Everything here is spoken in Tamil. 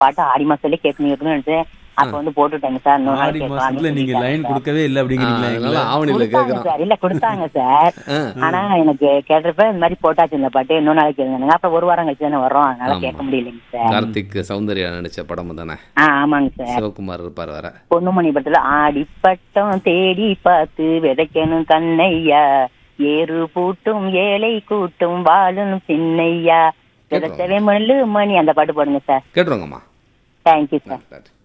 பாட்டு ஆடி மாசத்துல கேட்கணும் கேட்கணும்னு நினைச்சேன் அப்ப வந்து போட்டுட்டாங்க சார் இன்னொரு நாள் ஆடி கேட்கலாம் மாசத்துல அப்படின்னு நீங்க லைன் சொல்லிட்டாங்க சார். கொடுக்கவே இல்லை ஆ, அப்படிங்கிறீங்களா அதனால எங்களை? ஆவணியில கொடுத்தாங்க கேட்கறோம் சார் இல்ல கொடுத்தாங்க சார் ஆ. ஆனா எனக்கு கேட்டப்ப இந்த மாதிரி போட்டாச்சு இந்த பாட்டு இன்னொரு நாளைக்கு கேளுங்க அப்புறம் ஒரு வாரம் கழிச்சு தானே வரோம் அதனால ஆமா. கேட்க முடியலைங்க சார் கார்த்திக் சௌந்தர்யா நடிச்ச படம் தானே ஆ ஆமாங்க சார் சிவகுமார் இருப்பார் வர பொண்ணுமணி படத்துல ஆடிப்பட்டம் தேடி பார்த்து விதைக்கணும் கண்ணையா ஏறு பூட்டும் ஏழை கூட்டும் வாழும் சின்னையா விதைச்சவே மல்லு மணி அந்த பாட்டு போடுங்க சார் கேட்டுருவோங்கம்மா தேங்க்யூ சார் நன்றி